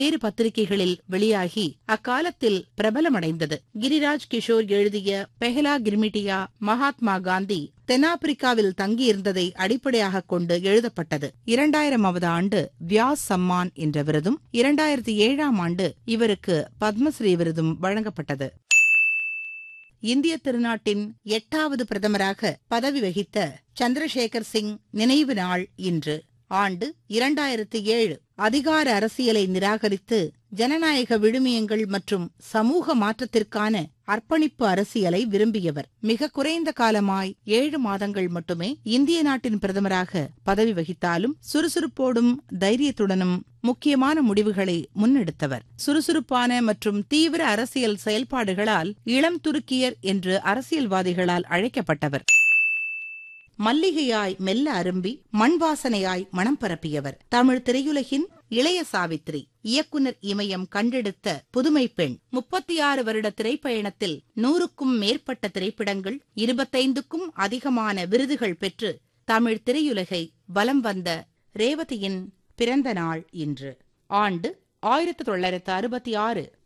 வேறு பத்திரிகைகளில் வெளியாகி அக்காலத்தில் பிரபலமடைந்தது கிரிராஜ் கிஷோர் எழுதிய பெஹலா கிர்மிட்டியா மகாத்மா காந்தி தென்னாப்பிரிக்காவில் தங்கியிருந்ததை அடிப்படையாகக் கொண்டு எழுதப்பட்டது இரண்டாயிரமாவது ஆண்டு வியாஸ் சம்மான் என்ற விருதும் இரண்டாயிரத்தி ஏழாம் ஆண்டு இவருக்கு பத்மஸ்ரீ விருதும் வழங்கப்பட்டது இந்திய திருநாட்டின் எட்டாவது பிரதமராக பதவி வகித்த சந்திரசேகர் சிங் நினைவு நாள் இன்று ஆண்டு இரண்டாயிரத்தி ஏழு அதிகார அரசியலை நிராகரித்து ஜனநாயக விழுமியங்கள் மற்றும் சமூக மாற்றத்திற்கான அர்ப்பணிப்பு அரசியலை விரும்பியவர் மிக குறைந்த காலமாய் ஏழு மாதங்கள் மட்டுமே இந்திய நாட்டின் பிரதமராக பதவி வகித்தாலும் சுறுசுறுப்போடும் தைரியத்துடனும் முக்கியமான முடிவுகளை முன்னெடுத்தவர் சுறுசுறுப்பான மற்றும் தீவிர அரசியல் செயல்பாடுகளால் இளம் துருக்கியர் என்று அரசியல்வாதிகளால் அழைக்கப்பட்டவர் மல்லிகையாய் மெல்ல அரும்பி மண் வாசனையாய் மனம் பரப்பியவர் தமிழ் திரையுலகின் இளைய சாவித்ரி இயக்குனர் இமயம் கண்டெடுத்த புதுமை பெண் முப்பத்தி ஆறு வருட திரைப்பயணத்தில் நூறுக்கும் மேற்பட்ட திரைப்படங்கள் இருபத்தைந்துக்கும் அதிகமான விருதுகள் பெற்று தமிழ் திரையுலகை வலம் வந்த ரேவதியின் பிறந்த நாள் இன்று ஆண்டு ஆயிரத்து தொள்ளாயிரத்து அறுபத்தி ஆறு